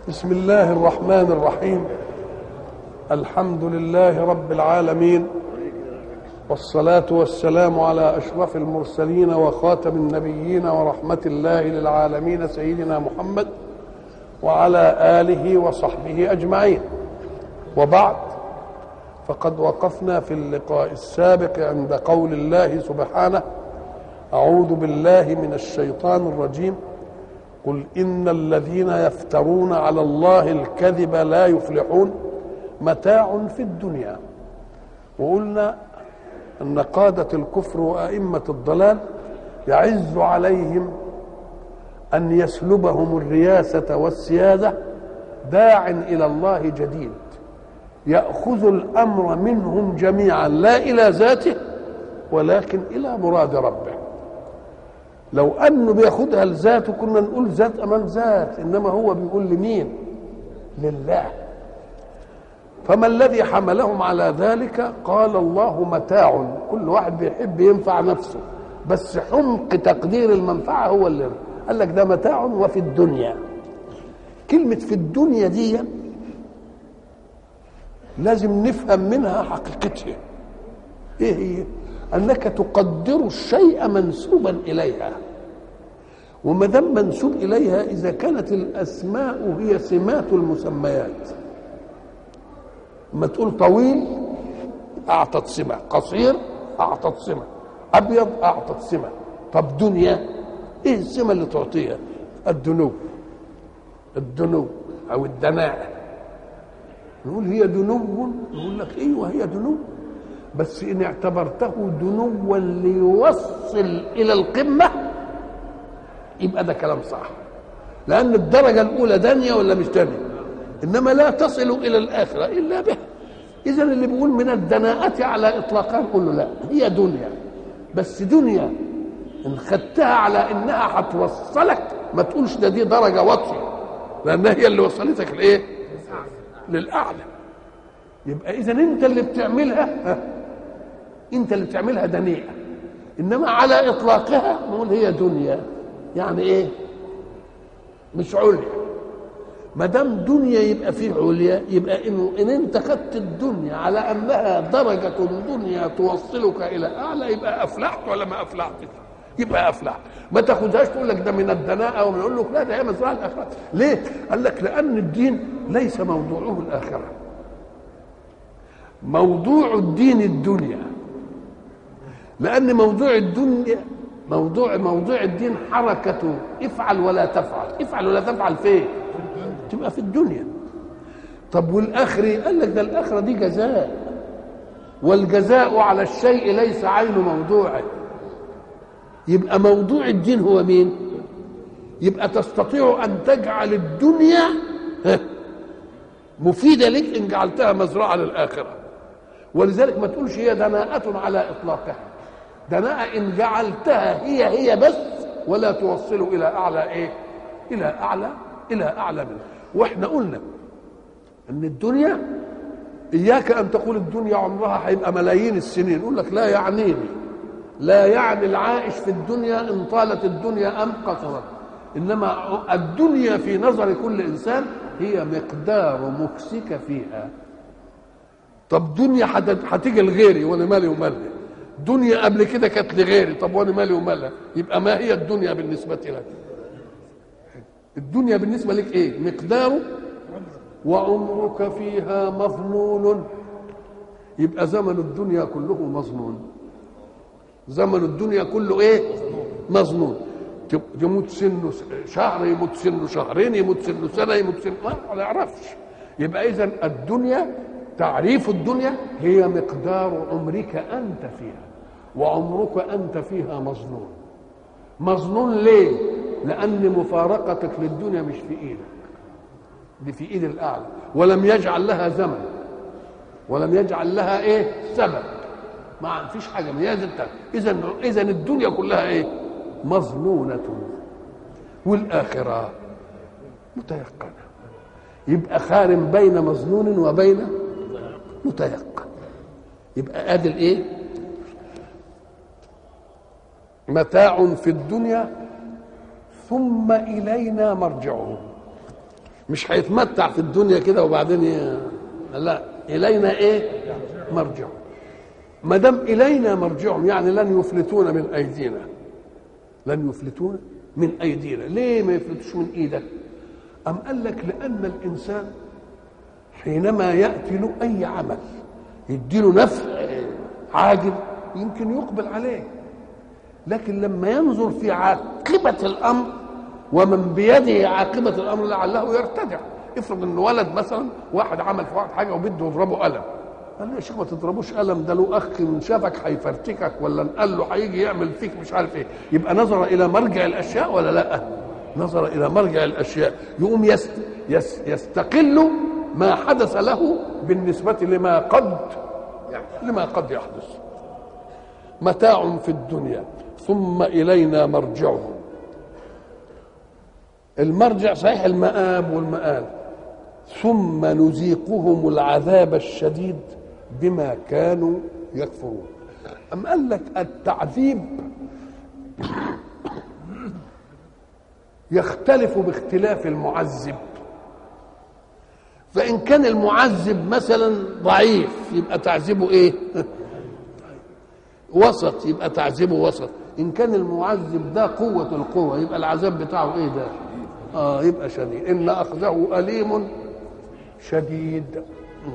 بسم الله الرحمن الرحيم الحمد لله رب العالمين والصلاة والسلام على أشرف المرسلين وخاتم النبيين ورحمة الله للعالمين سيدنا محمد وعلى آله وصحبه أجمعين وبعد فقد وقفنا في اللقاء السابق عند قول الله سبحانه أعوذ بالله من الشيطان الرجيم قل إن الذين يفترون على الله الكذب لا يفلحون متاع في الدنيا وقلنا أن قادة الكفر وأئمة الضلال يعز عليهم أن يسلبهم الرياسة والسيادة داع إلى الله جديد يأخذ الأمر منهم جميعا لا إلى ذاته ولكن إلى مراد ربه لو انه بياخدها لذاته كنا نقول ذات امان ذات انما هو بيقول لمين لله فما الذي حملهم على ذلك قال الله متاع كل واحد بيحب ينفع نفسه بس حمق تقدير المنفعه هو اللي قال لك ده متاع وفي الدنيا كلمه في الدنيا دي لازم نفهم منها حقيقتها ايه هي انك تقدر الشيء منسوبا اليها وما دام منسوب اليها اذا كانت الاسماء هي سمات المسميات ما تقول طويل اعطت سمه قصير اعطت سمه ابيض اعطت سمه طب دنيا ايه السمه اللي تعطيها الدنو الدنو او الدناءه نقول هي دنو يقول لك ايوه هي دنو بس ان اعتبرته دنوا ليوصل الى القمه يبقى ده كلام صح لان الدرجه الاولى دانيه ولا مش دانيه انما لا تصل الى الاخره الا بها اذا اللي بيقول من الدناءة على اطلاقها نقول له لا هي دنيا بس دنيا ان خدتها على انها هتوصلك ما تقولش ده دي درجه واطيه لانها هي اللي وصلتك لايه للاعلى يبقى اذا انت اللي بتعملها انت اللي بتعملها دنيئه انما على اطلاقها نقول هي دنيا يعني ايه مش عليا ما دام دنيا يبقى فيه عليا يبقى انه ان انت خدت الدنيا على انها درجه دنيا توصلك الى اعلى يبقى افلحت ولا ما افلحتش يبقى افلحت ما تاخدهاش تقول لك ده من الدناءه ومن يقول لك لا ده هي مزرعه الاخره ليه؟ قال لك لان الدين ليس موضوعه الاخره موضوع الدين الدنيا لان موضوع الدنيا موضوع موضوع الدين حركته افعل ولا تفعل افعل ولا تفعل فين تبقى في الدنيا طب والاخره قال لك ده الاخره دي جزاء والجزاء على الشيء ليس عين موضوعه يبقى موضوع الدين هو مين يبقى تستطيع ان تجعل الدنيا مفيده لك ان جعلتها مزرعه للاخره ولذلك ما تقولش هي دناءة على إطلاقها دناءة إن جعلتها هي هي بس ولا توصل إلى أعلى إيه؟ إلى أعلى إلى أعلى منه وإحنا قلنا إن الدنيا إياك أن تقول الدنيا عمرها هيبقى ملايين السنين يقول لك لا يعنيني لا يعني العائش في الدنيا إن طالت الدنيا أم قصرت إنما الدنيا في نظر كل إنسان هي مقدار مكسك فيها طب دنيا هتيجي لغيري وانا مالي ومالها دنيا قبل كده كانت لغيري طب وانا مالي ومالها يبقى ما هي الدنيا بالنسبه لك الدنيا بالنسبه لك ايه مقداره وعمرك فيها مظنون يبقى زمن الدنيا كله مظنون زمن الدنيا كله ايه مظنون يموت سنه شهر يموت سنه شهرين يموت سنه سنه يموت سنه ما يعرفش يبقى اذا الدنيا تعريف الدنيا هي مقدار عمرك انت فيها وعمرك انت فيها مظنون مظنون ليه لان مفارقتك للدنيا مش في ايدك دي في ايد الاعلى ولم يجعل لها زمن ولم يجعل لها ايه سبب ما فيش حاجه من اذا اذا اذا الدنيا كلها ايه مظنونه والاخره متيقنه يبقى خارم بين مظنون وبين متيقن يبقى ادي الايه متاع في الدنيا ثم الينا مرجعهم مش هيتمتع في الدنيا كده وبعدين ي... لا الينا ايه مرجع ما دام الينا مرجعهم يعني لن يفلتون من ايدينا لن يفلتون من ايدينا ليه ما يفلتوش من ايدك ام قال لك لان الانسان حينما ياتي له اي عمل يديله نفع عاجل يمكن يقبل عليه لكن لما ينظر في عاقبه الامر ومن بيده عاقبه الامر لعله يرتدع افرض ان ولد مثلا واحد عمل في واحد حاجه وبده يضربه قلم قال له يا شيخ ما تضربوش قلم ده له اخ من شافك هيفرتكك ولا قال له هيجي يعمل فيك مش عارف ايه يبقى نظر الى مرجع الاشياء ولا لا نظر الى مرجع الاشياء يقوم يست يس يستقل ما حدث له بالنسبه لما قد لما قد يحدث متاع في الدنيا ثم الينا مرجعهم المرجع صحيح المآب والمآل ثم نذيقهم العذاب الشديد بما كانوا يكفرون أم قال لك التعذيب يختلف باختلاف المعذب فإن كان المعذب مثلا ضعيف يبقى تعذيبه إيه؟ وسط يبقى تعذيبه وسط إن كان المعذب ده قوة القوة يبقى العذاب بتاعه إيه ده؟ آه يبقى شديد إن أخذه أليم شديد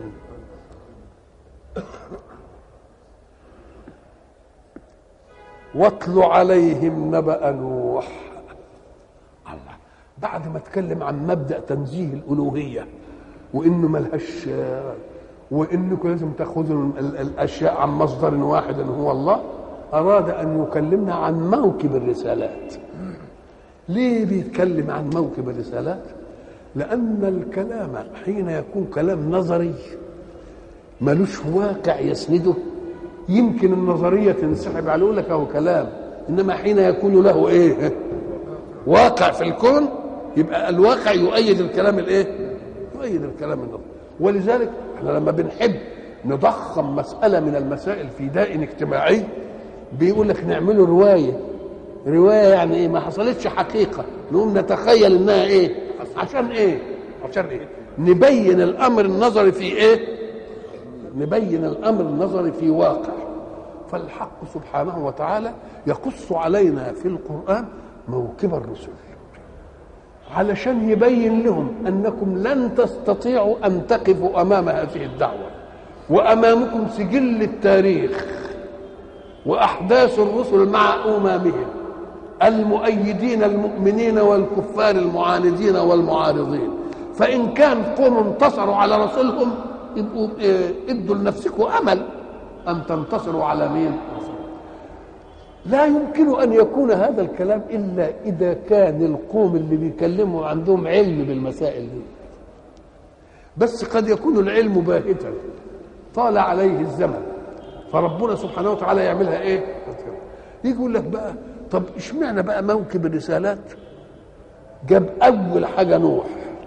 واتل عليهم نبأ نوح الله بعد ما اتكلم عن مبدأ تنزيه الألوهية وإنه ملهاش وإنكم لازم تأخذوا الأشياء عن مصدر واحد هو الله أراد أن يكلمنا عن موكب الرسالات ليه بيتكلم عن موكب الرسالات لأن الكلام حين يكون كلام نظري ملوش واقع يسنده يمكن النظرية تنسحب عليه لك هو كلام إنما حين يكون له إيه واقع في الكون يبقى الواقع يؤيد الكلام الإيه يؤيد الكلام النظري ولذلك احنا لما بنحب نضخم مسألة من المسائل في داء اجتماعي بيقول لك نعمله رواية رواية يعني ايه ما حصلتش حقيقة نقوم نتخيل انها ايه عشان ايه عشان ايه نبين الامر النظري في ايه نبين الامر النظري في واقع فالحق سبحانه وتعالى يقص علينا في القرآن موكب الرسل علشان يبين لهم انكم لن تستطيعوا ان تقفوا امام هذه الدعوه وامامكم سجل التاريخ واحداث الرسل مع اممهم المؤيدين المؤمنين والكفار المعاندين والمعارضين فان كان قوم انتصروا على رسولهم يبقوا ادوا لنفسكم امل ان تنتصروا على مين لا يمكن ان يكون هذا الكلام الا اذا كان القوم اللي بيكلموا عندهم علم بالمسائل دي بس قد يكون العلم باهتا طال عليه الزمن فربنا سبحانه وتعالى يعملها ايه يجي يقول لك بقى طب اشمعنى بقى موكب الرسالات جاب اول حاجه نوح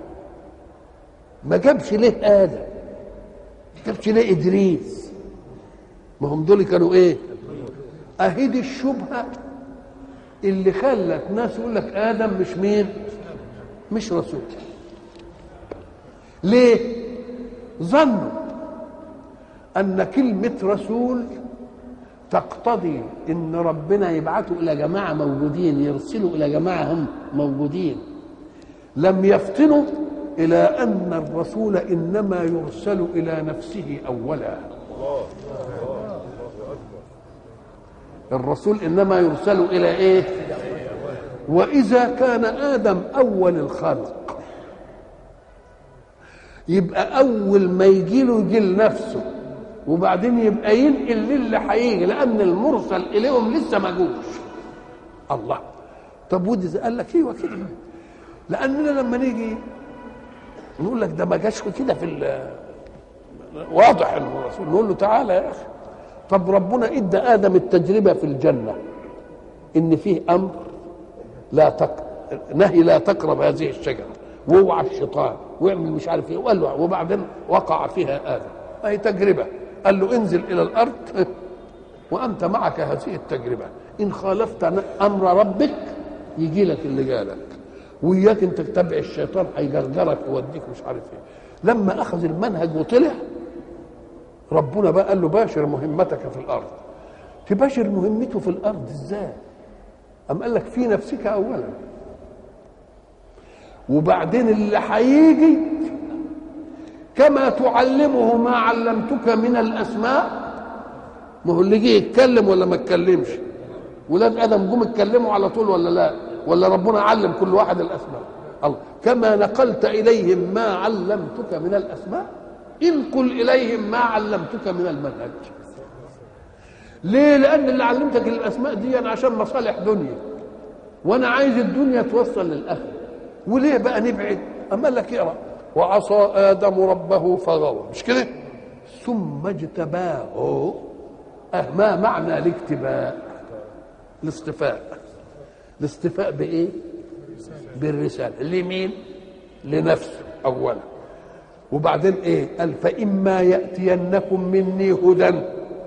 ما جابش ليه ادم ما جابش ليه ادريس ما هم دول كانوا ايه اهي الشبهه اللي خلت ناس يقول لك ادم مش مين مش رسول ليه ظنوا ان كلمه رسول تقتضي ان ربنا يبعثه الى جماعه موجودين يرسلوا الى جماعه هم موجودين لم يفتنوا الى ان الرسول انما يرسل الى نفسه اولا الرسول انما يرسل الى ايه واذا كان ادم اول الخلق يبقى اول ما يجي له يجي لنفسه وبعدين يبقى ينقل للي هيجي لان المرسل اليهم لسه ما جوش الله طب ودي قال لك ايوه كده لاننا لما نيجي نقول لك ده ما جاش كده في واضح الرسول نقول له تعالى يا اخي طب ربنا ادى ادم التجربه في الجنه ان فيه امر لا تق... نهي لا تقرب هذه الشجره واوعى الشيطان واعمل مش عارف ايه وقال له وبعدين وقع فيها ادم هي تجربه قال له انزل الى الارض وانت معك هذه التجربه ان خالفت امر ربك يجي لك اللي جالك وإياك أنت تتبع الشيطان هيجرجرك يوديك مش عارف إيه لما أخذ المنهج وطلع ربنا بقى قال له باشر مهمتك في الأرض تباشر مهمته في الأرض إزاي أم قال لك في نفسك أولا وبعدين اللي هيجي كما تعلمه ما علمتك من الاسماء ما هو اللي جه يتكلم ولا ما اتكلمش ولاد ادم جم اتكلموا على طول ولا لا ولا ربنا علم كل واحد الاسماء الله كما نقلت اليهم ما علمتك من الاسماء انقل اليهم ما علمتك من المنهج ليه لان اللي علمتك الاسماء دي أنا عشان مصالح دنيا وانا عايز الدنيا توصل للاخره وليه بقى نبعد اما لك اقرا وعصى ادم ربه فغوى مش كده ثم اجتباه أه ما معنى الاجتباء الاصطفاء الاصطفاء بايه بالرساله لمين لنفسه اولا وبعدين ايه قال فاما ياتينكم مني هدى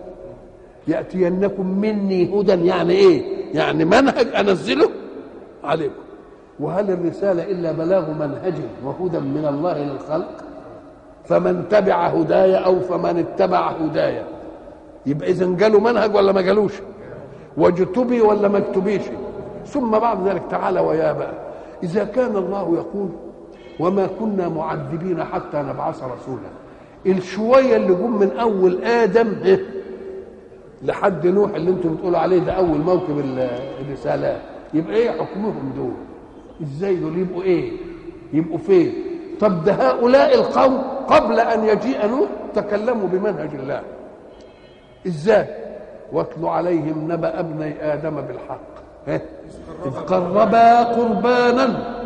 ياتينكم مني هدى يعني ايه يعني منهج انزله عليكم وهل الرسالة إلا بلاغ منهج وهدى من الله للخلق فمن تبع هدايا أو فمن اتبع هدايا يبقى إذا جاله منهج ولا ما جالوش واجتبي ولا ما اكتبيش ثم بعد ذلك تعالى ويا بقى إذا كان الله يقول وما كنا معذبين حتى نبعث رسولا الشوية اللي جم من أول آدم لحد نوح اللي انتم بتقولوا عليه ده أول موكب الرسالات يبقى إيه حكمهم دول ازاي دول يبقوا ايه يبقوا فين طب ده هؤلاء القوم قبل ان يجيء نوح تكلموا بمنهج الله ازاي واتل عليهم نبأ ابني ادم بالحق إيه؟ اذ قربا قربانا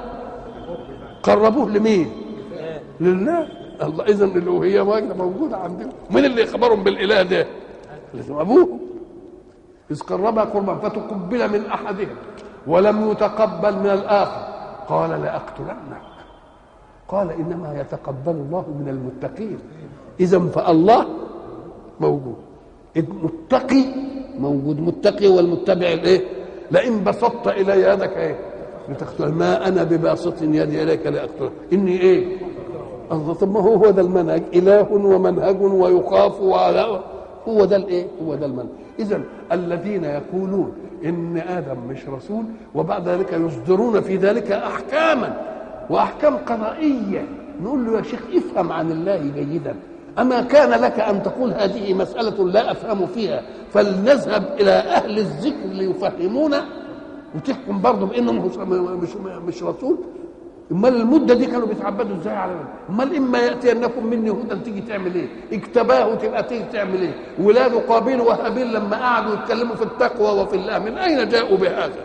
قربوه لمين لله الله اذا الالوهيه موجوده عندهم مين اللي يخبرهم بالاله ده لازم ابوه اذ قربا قربانا فتقبل من احدهم ولم يتقبل من الآخر قال لأقتلنك قال إنما يتقبل الله من المتقين إذا فالله موجود المتقي موجود متقي والمتبع الايه لئن بسطت الي يدك ايه لتقتل ما انا بباسط يدي اليك لاقتلك اني ايه الله طب ما هو هو ده المنهج اله ومنهج ويخاف وعلى هو ده الايه هو ده المنهج اذا الذين يقولون ان ادم مش رسول وبعد ذلك يصدرون في ذلك احكاما واحكام قضائيه نقول له يا شيخ افهم عن الله جيدا اما كان لك ان تقول هذه مساله لا افهم فيها فلنذهب الى اهل الذكر ليفهمونا وتحكم برضه بانه مش مش مش رسول امال المده دي كانوا بيتعبدوا ازاي على امال اما ياتينكم مني هدى تيجي تعمل ايه اجتباه تبقى تيجي تعمل ايه ولاد قابيل وهابيل لما قعدوا يتكلموا في التقوى وفي الله من اين جاءوا بهذا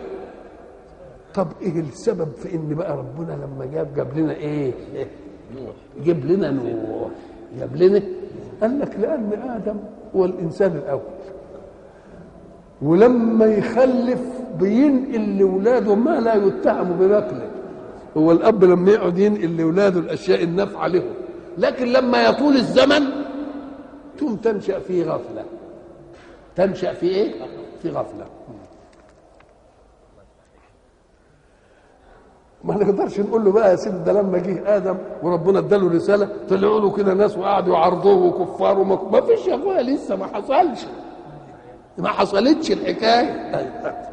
طب ايه السبب في ان بقى ربنا لما جاب جاب لنا ايه جاب لنا نوح جاب لنا قال لك لان ادم هو الانسان الاول ولما يخلف بينقل لاولاده ما لا يتهم بنقله هو الاب لما يقعد ينقل لاولاده الاشياء النافعه لهم لكن لما يطول الزمن ثم تنشا في غفله تنشا في ايه في غفله ما نقدرش نقول له بقى يا سيدي ده لما جه ادم وربنا اداله رساله طلعوا له كده ناس وقعدوا يعرضوه وكفار وما ما فيش يا اخويا لسه ما حصلش ما حصلتش الحكايه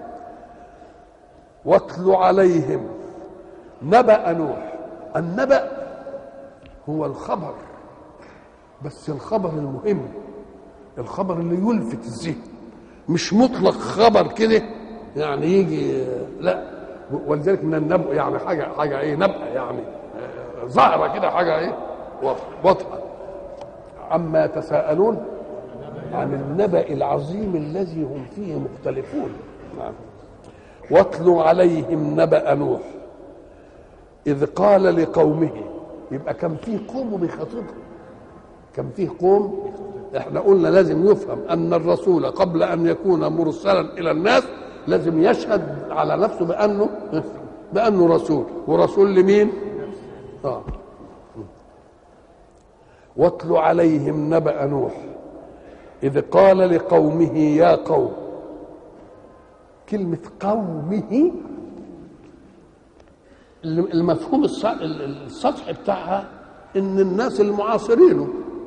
واتل عليهم نبأ نوح النبأ هو الخبر بس الخبر المهم الخبر اللي يلفت الذهن مش مطلق خبر كده يعني يجي لا ولذلك من النبأ يعني حاجه حاجه ايه نبأ يعني ظاهره كده حاجه ايه واضحه عما يتساءلون عن النبأ العظيم الذي هم فيه مختلفون نعم واتلوا عليهم نبأ نوح إذ قال لقومه يبقى كان فيه قوم بيخاطبهم كان فيه قوم احنا قلنا لازم يفهم ان الرسول قبل ان يكون مرسلا الى الناس لازم يشهد على نفسه بانه بانه رسول ورسول لمين؟ اه واتل عليهم نبأ نوح إذ قال لقومه يا قوم كلمة قومه المفهوم السطحي بتاعها ان الناس المعاصرينه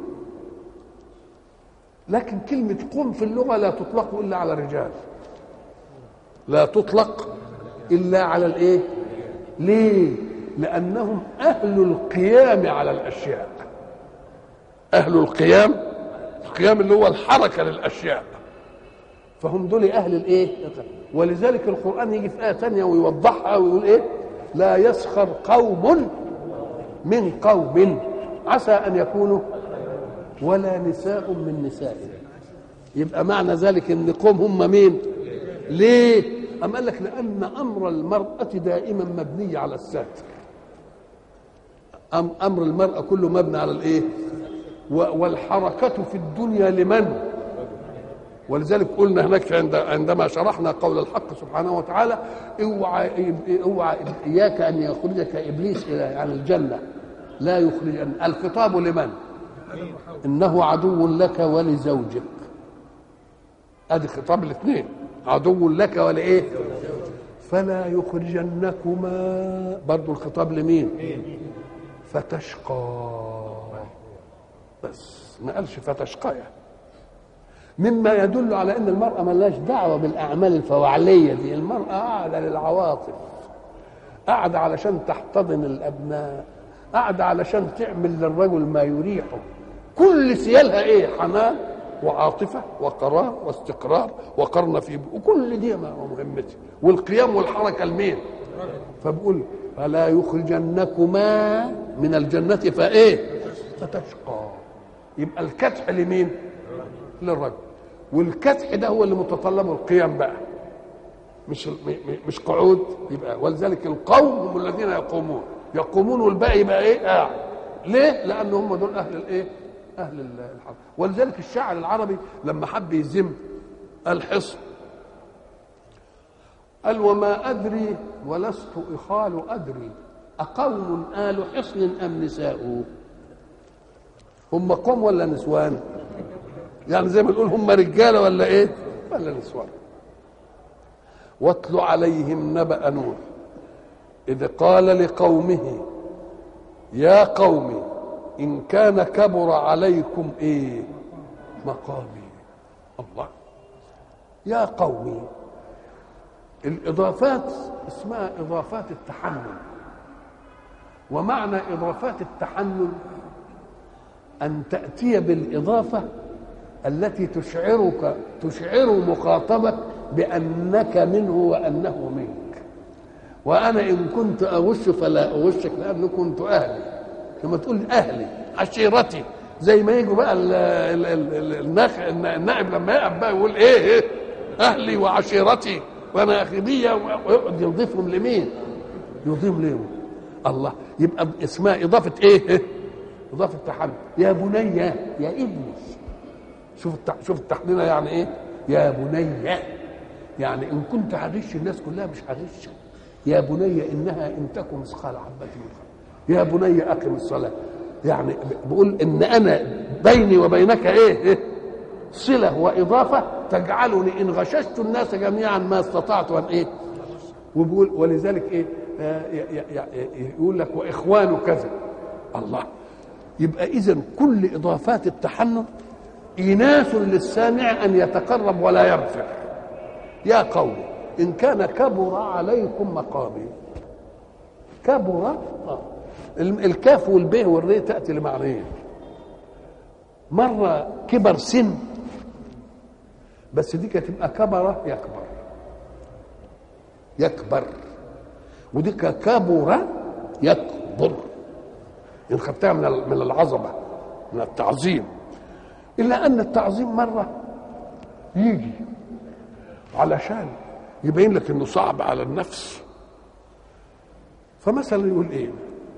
لكن كلمة قم في اللغة لا تطلق إلا على الرجال لا تطلق إلا على الإيه؟ ليه؟ لأنهم أهل القيام على الأشياء أهل القيام القيام اللي هو الحركة للأشياء فهم دول أهل الإيه؟ ولذلك القرآن يجي في آية ثانية ويوضحها ويقول إيه؟ لا يسخر قوم من قوم عسى أن يكونوا ولا نساء من نساء يبقى معنى ذلك ان قوم هم مين ليه أم قال لك لأن أمر المرأة دائما مبني على الستر أم أمر المرأة كله مبني على الإيه والحركة في الدنيا لمن ولذلك قلنا هناك عند عندما شرحنا قول الحق سبحانه وتعالى اوعى اوعى اياك ان يخرجك ابليس الى عن الجنه لا يخرج الخطاب لمن؟ انه عدو لك ولزوجك ادي خطاب الاثنين عدو لك ولايه فلا يخرجنكما برضو الخطاب لمين فتشقى بس ما قالش فتشقى مما يدل على ان المراه ملهاش دعوه بالاعمال الفوعليه دي المراه قاعده للعواطف قاعده علشان تحتضن الابناء قاعده علشان تعمل للرجل ما يريحه كل سيالها ايه حنان وعاطفه وقرار واستقرار وقرن في وكل دي مهمتي والقيام والحركه لمين فبقول فلا يخرجنكما من الجنه فايه فتشقى يبقى الكدح لمين للرجل والكدح ده هو اللي متطلبه القيام بقى مش مش قعود يبقى ولذلك القوم هم الذين يقومون يقومون والباقي يبقى ايه قاعد ليه لان هم دول اهل الايه اهل الحرب ولذلك الشاعر العربي لما حب يذم الحصن قال وما ادري ولست اخال ادري اقوم ال حصن ام نساء هم قوم ولا نسوان يعني زي ما نقول هم رجاله ولا ايه ولا نسوان واتل عليهم نبأ نوح إذ قال لقومه يا قوم إن كان كبر عليكم إيه مقامي الله يا قومي الإضافات اسمها إضافات التحنن ومعنى إضافات التحنن أن تأتي بالإضافة التي تشعرك تشعر مخاطبك بأنك منه وأنه منك وأنا إن كنت أغش فلا أغشك لأنه كنت أهلي لما تقول أهلي عشيرتي زي ما يجوا بقى النائب لما يقف بقى يقول إيه, إيه أهلي وعشيرتي وأنا أخذية ويقعد يضيفهم لمين؟ يضيف لهم الله يبقى اسمها إضافة إيه؟ إضافة تحنن يا بني يا ابني شوف شوف التحنين يعني إيه؟ يا بني يعني ان كنت هغش الناس كلها مش هغش يا بني انها ان تكن مثقال حبه من خردل يا بني اقم الصلاه يعني بقول ان انا بيني وبينك ايه, إيه؟ صله واضافه تجعلني ان غششت الناس جميعا ما استطعت ان ايه وبقول ولذلك ايه آه يقول لك واخوان كذا الله يبقى اذا كل اضافات التحنن ايناس للسامع ان يتقرب ولا يغفر يا قوم ان كان كبر عليكم مقامي كبر آه. الكاف والباء والري تاتي لمعنيين مره كبر سن بس دي كانت تبقى كبر يكبر يكبر ودي كبر يكبر ان خدتها من من العظمه من التعظيم الا ان التعظيم مره يجي علشان يبين لك انه صعب على النفس فمثلا يقول ايه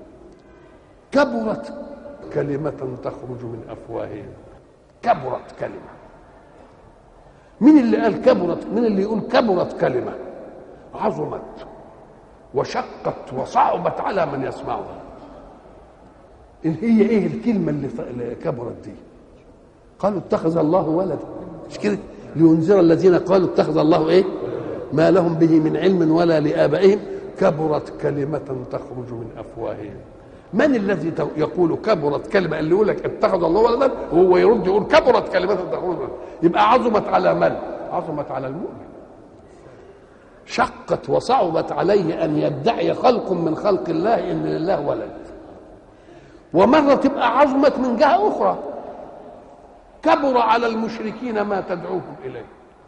كبرت كلمة تخرج من أفواههم كبرت كلمة مين اللي قال كبرت مين اللي يقول كبرت كلمة عظمت وشقت وصعبت على من يسمعها إن هي ايه الكلمة اللي كبرت دي قالوا اتخذ الله ولدا مش كده لينذر الذين قالوا اتخذ الله ايه ما لهم به من علم ولا لآبائهم كبرت كلمة تخرج من أفواههم من الذي يقول كبرت كلمة اللي يقول لك اتخذ الله ولدا وهو يرد يقول كبرت كلمة تخرج من يبقى عظمت على من؟ عظمت على المؤمن شقت وصعبت عليه أن يدعي خلق من خلق الله إن لله ولد ومرة تبقى عظمت من جهة أخرى كبر على المشركين ما تدعوهم إليه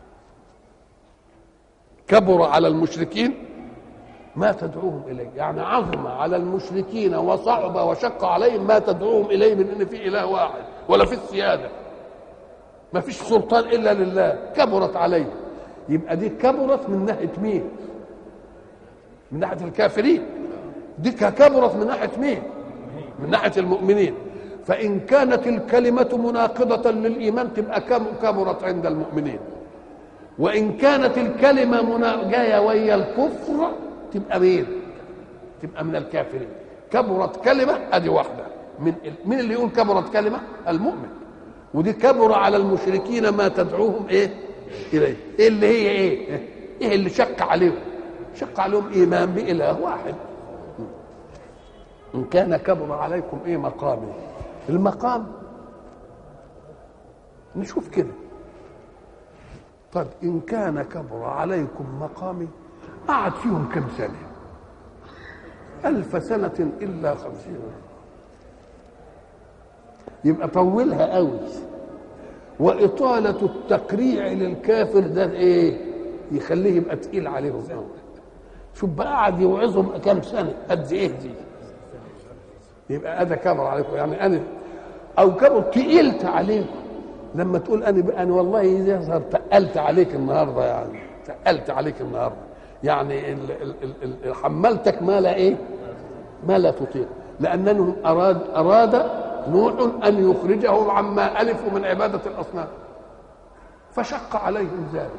كبر على المشركين ما تدعوهم اليه يعني عظم على المشركين وصعب وشق عليهم ما تدعوهم اليه من ان في اله واحد ولا في السياده ما فيش سلطان الا لله كبرت عليه يبقى دي كبرت من ناحيه مين من ناحيه الكافرين دي كبرت من ناحيه مين من ناحيه المؤمنين فان كانت الكلمه مناقضه للايمان تبقى كبرت عند المؤمنين وان كانت الكلمه منا... جايه ويا الكفر تبقى مين تبقى من الكافرين كبرت كلمه ادي واحده من مين اللي يقول كبرت كلمه المؤمن ودي كبر على المشركين ما تدعوهم ايه اليه ايه اللي هي ايه ايه اللي شق عليهم شق عليهم ايمان باله واحد ان كان كبر عليكم ايه مقامي المقام نشوف كده طب إن كان كبر عليكم مقامي قعد فيهم كم سنة ألف سنة إلا خمسين يبقى طولها قوي وإطالة التقريع للكافر ده إيه يخليه يبقى تقيل عليهم قوي شوف بقى قعد يوعظهم كم سنة قد إيه دي يبقى هذا كبر عليكم يعني أنا أو كبر تقلت عليكم لما تقول انا انا والله يظهر تقلت عليك النهارده يعني تقلت عليك النهارده يعني ال ال ال حملتك ما لا ايه ما لا تطيق لانه اراد اراد نوح ان يخرجهم عما الفوا من عباده الاصنام فشق عليهم ذلك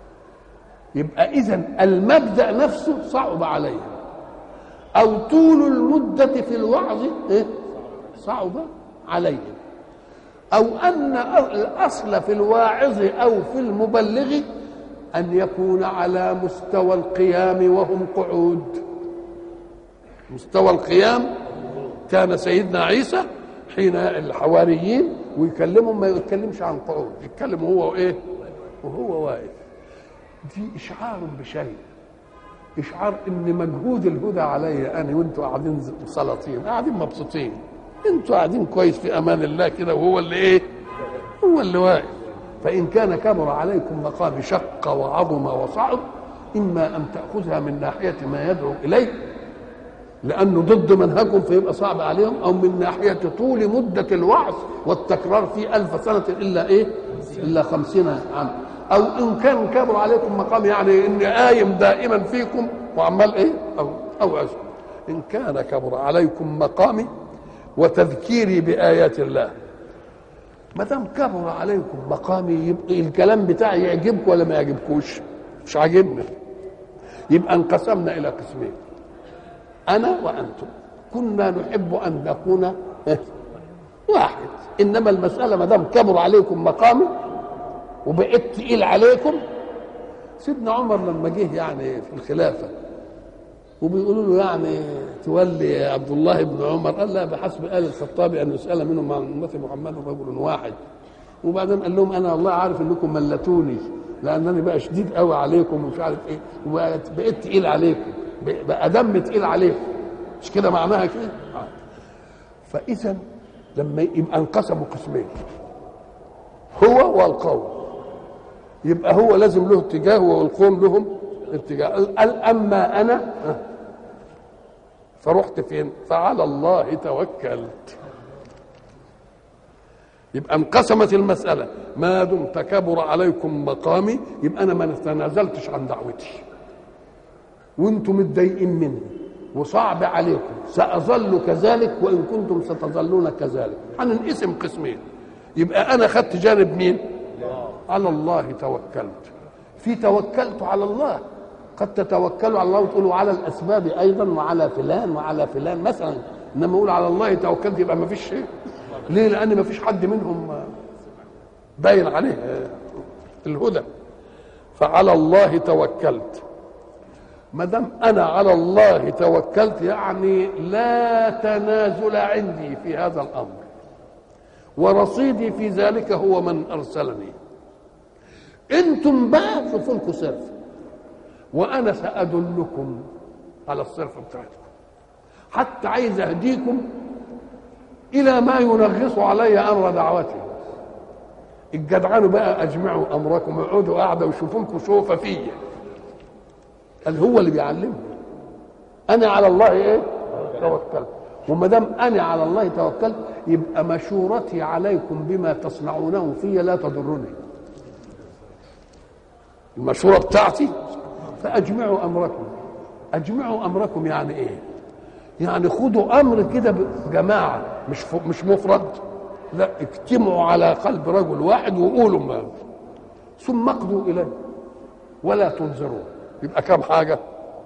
يبقى اذا المبدا نفسه صعب عليهم او طول المده في الوعظ إيه؟ صعب عليهم أو أن الأصل في الواعظ أو في المبلغ أن يكون على مستوى القيام وهم قعود مستوى القيام كان سيدنا عيسى حين الحواريين ويكلمهم ما يتكلمش عن قعود يتكلم هو ايه وهو واقف دي اشعار بشيء اشعار ان مجهود الهدى علي انا وانتوا قاعدين سلاطين قاعدين مبسوطين انتوا قاعدين كويس في امان الله كده وهو اللي ايه هو اللي واقف فان كان كبر عليكم مقام شق وعظم وصعب اما ان تاخذها من ناحيه ما يدعو اليه لانه ضد منهجهم فيبقى صعب عليهم او من ناحيه طول مده الوعظ والتكرار في ألف سنه الا ايه الا خمسين عام او ان كان كبر عليكم مقام يعني اني قايم دائما فيكم وعمال ايه او او أزل. ان كان كبر عليكم مقامي وتذكيري بآيات الله ما دام كبر عليكم مقامي يبقى الكلام بتاعي يعجبكم ولا ما يعجبكوش مش عاجبنا يبقى انقسمنا إلى قسمين أنا وأنتم كنا نحب أن نكون واحد إنما المسألة ما دام كبر عليكم مقامي وبقيت تقيل عليكم سيدنا عمر لما جه يعني في الخلافه وبيقولوا له يعني تولي عبد الله بن عمر قال لا بحسب آل الخطاب أن يسأل منهم عن أمة محمد رجل واحد وبعدين قال لهم أنا والله عارف أنكم ملتوني لأنني بقى شديد قوي عليكم ومش عارف إيه وبقيت تقيل عليكم بقى دم تقيل عليكم مش كده معناها كده فإذا لما يبقى انقسموا قسمين هو والقوم يبقى هو لازم له اتجاه والقوم لهم اتجاه قال اما انا فرحت فين فعلى الله توكلت يبقى انقسمت المسألة ما دمت كبر عليكم مقامي يبقى أنا ما تنازلتش عن دعوتي وانتم متضايقين مني وصعب عليكم سأظل كذلك وإن كنتم ستظلون كذلك هننقسم قسمين يبقى أنا خدت جانب مين على الله توكلت في توكلت على الله قد تتوكلوا على الله وتقولوا على الاسباب ايضا وعلى فلان وعلى فلان مثلا انما اقول على الله توكلت يبقى ما فيش شيء ليه لان ما فيش حد منهم باين عليه الهدى فعلى الله توكلت ما دام انا على الله توكلت يعني لا تنازل عندي في هذا الامر ورصيدي في ذلك هو من ارسلني انتم بقى شوفوا لكم صرف وانا سادلكم على الصرف بتاعتكم حتى عايز اهديكم الى ما ينغص علي امر دعوتي الجدعان بقى اجمعوا امركم اقعدوا قاعده وشوفوا لكم شوفه فيا قال هو اللي بيعلمني انا على الله ايه توكلت وما دام انا على الله توكلت يبقى مشورتي عليكم بما تصنعونه في لا تضرني المشوره بتاعتي فاجمعوا امركم اجمعوا امركم يعني ايه يعني خدوا امر كده بجماعه مش ف... مش مفرد لا اجتمعوا على قلب رجل واحد وقولوا ما ثم اقضوا اليه ولا تنظروا يبقى كم حاجه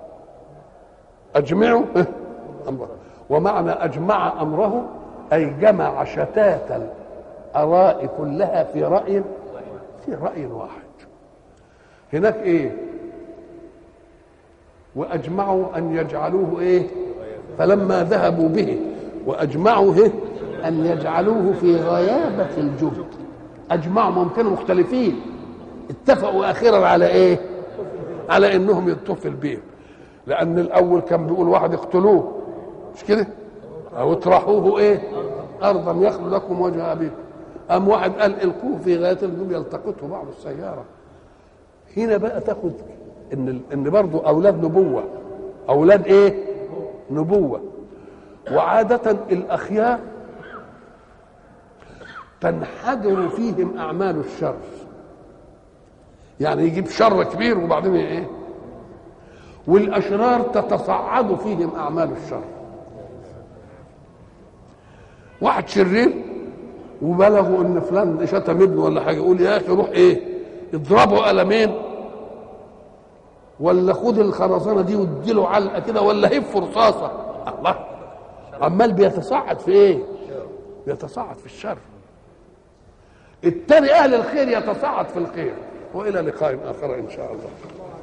اجمعوا امره ومعنى اجمع امره اي جمع شتات الاراء كلها في راي في راي واحد هناك ايه واجمعوا ان يجعلوه ايه فلما ذهبوا به واجمعوا إيه؟ ان يجعلوه في غيابه الجهد اجمعوا ممكن مختلفين اتفقوا اخيرا على ايه على انهم يطفوا بهم لان الاول كان بيقول واحد اقتلوه مش كده او اطرحوه ايه ارضا يخلو لكم وجه ابيكم ام واحد قال القوه في غايه الجب يلتقطه بعض السياره هنا بقى تاخد ان ان برضه اولاد نبوه اولاد ايه نبوه وعاده الاخيار تنحدر فيهم اعمال الشر يعني يجيب شر كبير وبعدين ايه والاشرار تتصعد فيهم اعمال الشر واحد شرير وبلغوا ان فلان شتم ابنه ولا حاجه يقول يا اخي روح ايه اضربه قلمين ولا خد الخرسانه دي واديله علقه كده ولا هف رصاصه الله عمال بيتصعد في ايه بيتصعد في الشر التاني اهل الخير يتصعد في الخير والى لقاء اخر ان شاء الله